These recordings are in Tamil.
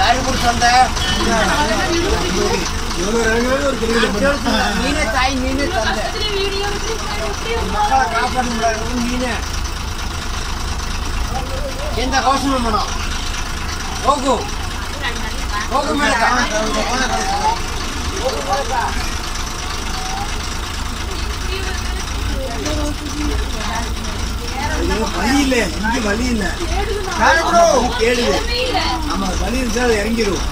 ಯಾರು ಕುಡ್ಸಂದೆ ನೀನೇ ತಾಯಿ ನೀನೇ ತಂದೆ ಮಕ್ಕಳ ಕಾಪಾಡು ಮಾಡೋದು ನೀನೇ ಎಂತ ಕೌಶಲ ಮಾಡೋ ಹೋಗು ಹೋಗು ಮೇಡಕ வலி இல்ல இங்க வலி இல்ல கேடுது ஆமா வலி இருந்தா அது இறங்கிடும்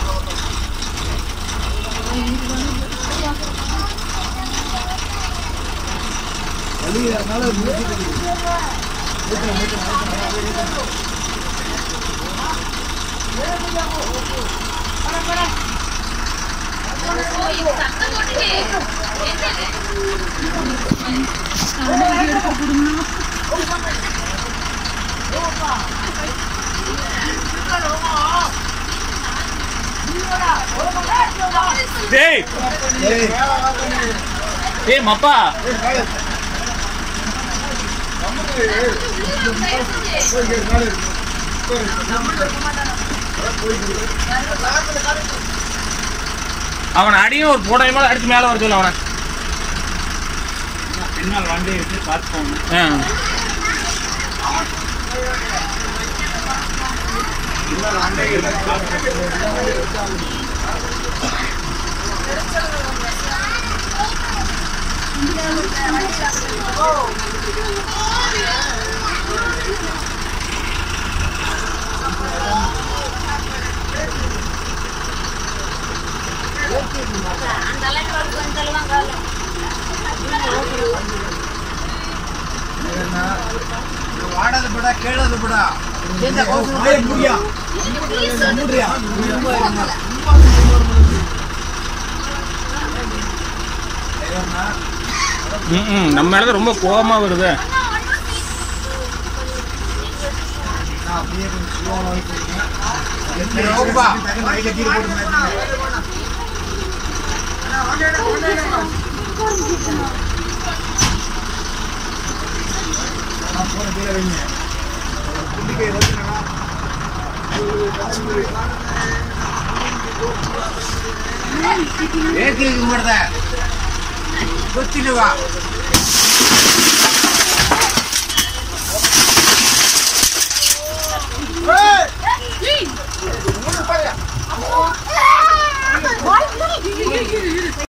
வலி அதனால மூச்சு டேய் டேய் மப்பா அவன் அடியும் ஒரு போடையும் மேல அடிச்சு மேல வர சொல்ல அவனை பின்னால் வண்டியை விட்டு பார்த்து போகணும் ஆ. ಆಡೋದು ಬಿಡ ಕೇಳೋದು ಬಿಡ ಎಂತ ಕೌಶಲ வாயை மூடியா மூடுறியா ம், ம், நம்ம மேல ரொம்ப கோவமா வருது நான் அப்படியே கொஞ்சம் ஸ்லோவாக போயிருக்கேன் ಹೋಗ್ಬಾ லைட்டை கீழே போட்டு மாற்றினேன் நான் போன கீழே வைங்க குண்டிக்கை வச்சுனா ಏಕೆ ಹೀಗೆ ಮಾಡ್ದೆ ಗೊತ್ತಿಲ್ವಾ